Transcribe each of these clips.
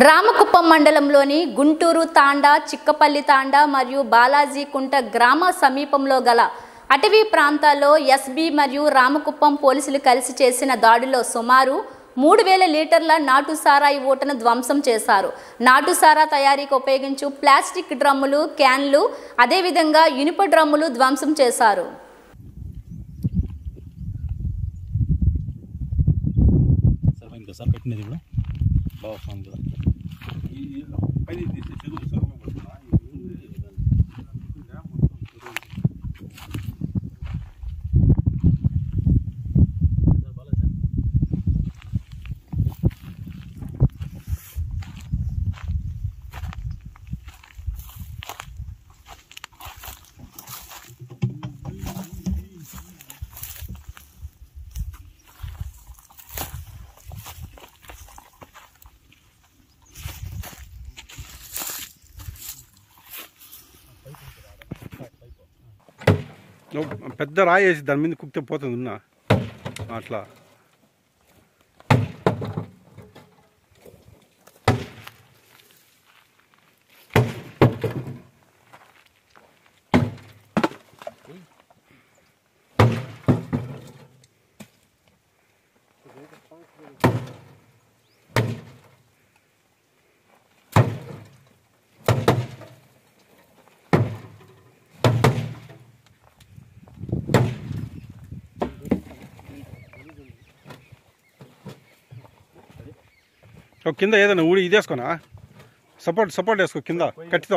రామకుప్పం మండలంలోని గుంటూరు తాండా చిక్కపల్లి తాండా మరియు బాలాజీ కుంట గ్రామ సమీపంలో గల అటవీ ప్రాంతాల్లో ఎస్బీ మరియు రామకుప్పం పోలీసులు కలిసి చేసిన దాడిలో సుమారు మూడు వేల లీటర్ల నాటు సారాయి ఓటను ధ్వంసం చేశారు నాటు సారా తయారీకి ఉపయోగించు ప్లాస్టిక్ డ్రమ్ములు క్యాన్లు అదేవిధంగా ఇనుప డ్రమ్ములు ధ్వంసం చేశారు సార్ ఇంకా సార్ పెట్టినది ఇప్పుడు బాగా వస్తుంది కదా నువ్వు పెద్ద రాయి వేసి దాని మీద కుక్కితే పోతుంది ఉన్నా అట్లా ఓ కింద ఏదైనా ఊడి ఇది వేసుకోనా సపోర్ట్ సపోర్ట్ వేసుకో కింద కట్టితో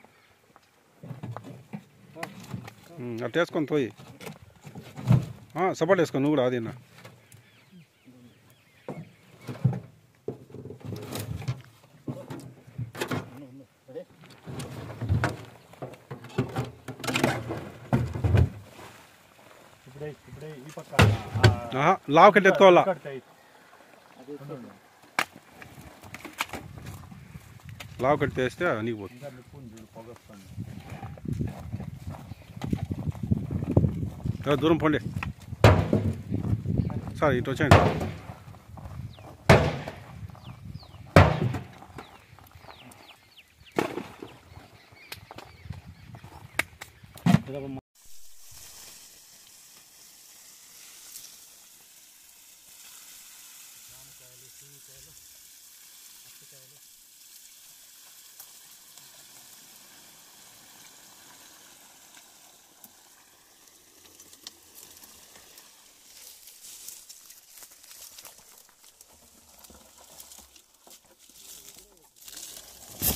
ఉమ్, అట్లా వేసుకొని పోయి సపోర్ట్ వేసుకో నువ్వు కూడా అది ఇప్పుడే ఇప్పుడే ఈ పక్క ఆహా, లావు కట్టి ఎత్తుకోవాలా లావు కట్టి వేస్తే నీకు పోతుంది ఇంకా నిప్పుని చూడు పొగ వస్తుంది ఏ, దూరం పోండి సార్ ఇటు వచ్చేయండి ఇదొక